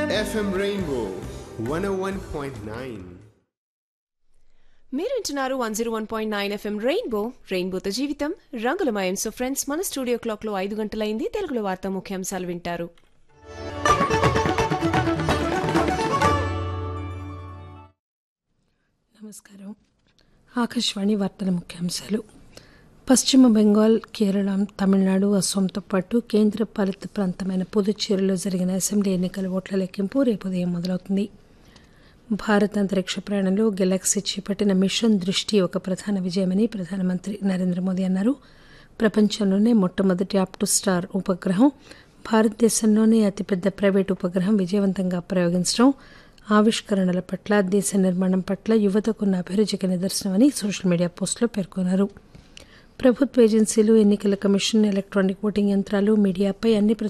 FM Rainbow 101.9. మీరు వింటున్నారు one zero one point nine FM Rainbow రెయిన్బోతో జీవితం రంగులమయం సో ఫ్రెండ్స్ మన స్టూడియో క్లాక్లో ఐదు గంటలైంది తెలుగులో వార్తా ముఖ్యాంశాలు వింటారు నమస్కారం ఆకాశవాణి వార్తల ముఖ్యాంశాలు పశ్చిమ బెంగాల్ కేరళ తమిళనాడు అస్సాంతో పాటు కేంద్ర పాలిత ప్రాంతమైన పుదుచ్చేరిలో జరిగిన అసెంబ్లీ ఎన్నికల ఓట్ల లెక్కింపు రేపు ఉదయం మొదలవుతుంది భారత్ అంతరిక్ష ప్రయాణంలో గెలాక్సీ చేపట్టిన మిషన్ దృష్టి ఒక ప్రధాన విజయమని ప్రధానమంత్రి నరేంద్ర మోదీ అన్నారు ప్రపంచంలోనే మొట్టమొదటి అప్ టు స్టార్ ఉపగ్రహం భారతదేశంలోనే అతిపెద్ద ప్రైవేట్ ఉపగ్రహం విజయవంతంగా ప్రయోగించడం ఆవిష్కరణల పట్ల దేశ నిర్మాణం పట్ల యువతకున్న అభిరుచికి నిదర్శనమని సోషల్ మీడియా పోస్టులో పేర్కొన్నారు ప్రభుత్వ ఏజెన్సీలు ఎన్నికల కమిషన్ ఎలక్ట్రానిక్ ఓటింగ్ యంత్రాలు మీడియాపై అన్ని